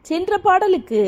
சென்ற பாடலுக்கு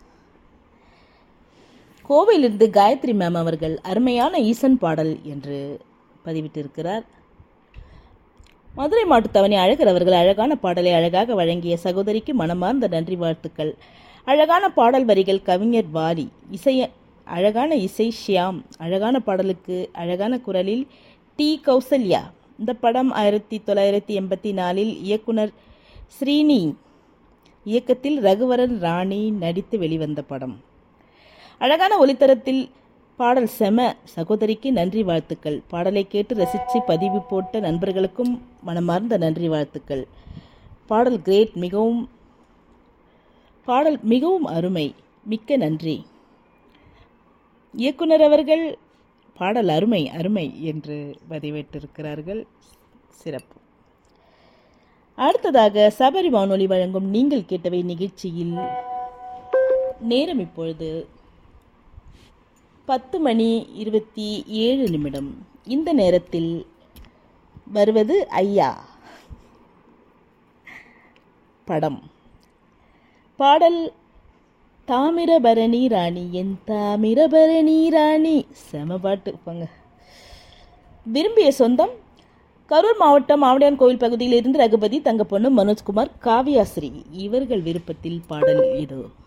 கோவையிலிருந்து காயத்ரி மேம் அவர்கள் அருமையான ஈசன் பாடல் என்று பதிவிட்டிருக்கிறார் மதுரை மாட்டுத்தவணி அழகர் அவர்கள் அழகான பாடலை அழகாக வழங்கிய சகோதரிக்கு மனமார்ந்த நன்றி வாழ்த்துக்கள் அழகான பாடல் வரிகள் கவிஞர் வாலி இசைய அழகான இசை ஷியாம் அழகான பாடலுக்கு அழகான குரலில் டி கௌசல்யா இந்த படம் ஆயிரத்தி தொள்ளாயிரத்தி எண்பத்தி நாலில் இயக்குனர் ஸ்ரீனி இயக்கத்தில் ரகுவரன் ராணி நடித்து வெளிவந்த படம் அழகான ஒளித்தரத்தில் பாடல் செம சகோதரிக்கு நன்றி வாழ்த்துக்கள் பாடலை கேட்டு ரசித்து பதிவு போட்ட நண்பர்களுக்கும் மனமார்ந்த நன்றி வாழ்த்துக்கள் பாடல் கிரேட் மிகவும் பாடல் மிகவும் அருமை மிக்க நன்றி இயக்குனர் அவர்கள் பாடல் அருமை அருமை என்று பதிவிட்டிருக்கிறார்கள் சிறப்பு அடுத்ததாக சபரி வானொலி வழங்கும் நீங்கள் கேட்டவை நிகழ்ச்சியில் நேரம் இப்பொழுது பத்து மணி இருபத்தி ஏழு நிமிடம் இந்த நேரத்தில் வருவது ஐயா படம் பாடல் தாமிரபரணி ராணி என் தாமிரபரணி ராணி செம பாட்டு போங்க விரும்பிய சொந்தம் கரூர் மாவட்டம் ஆவடியான் கோவில் பகுதியில் இருந்து ரகுபதி தங்கப்பொண்ணு மனோஜ்குமார் காவியாஸ்ரீ இவர்கள் விருப்பத்தில் பாடல் இதோ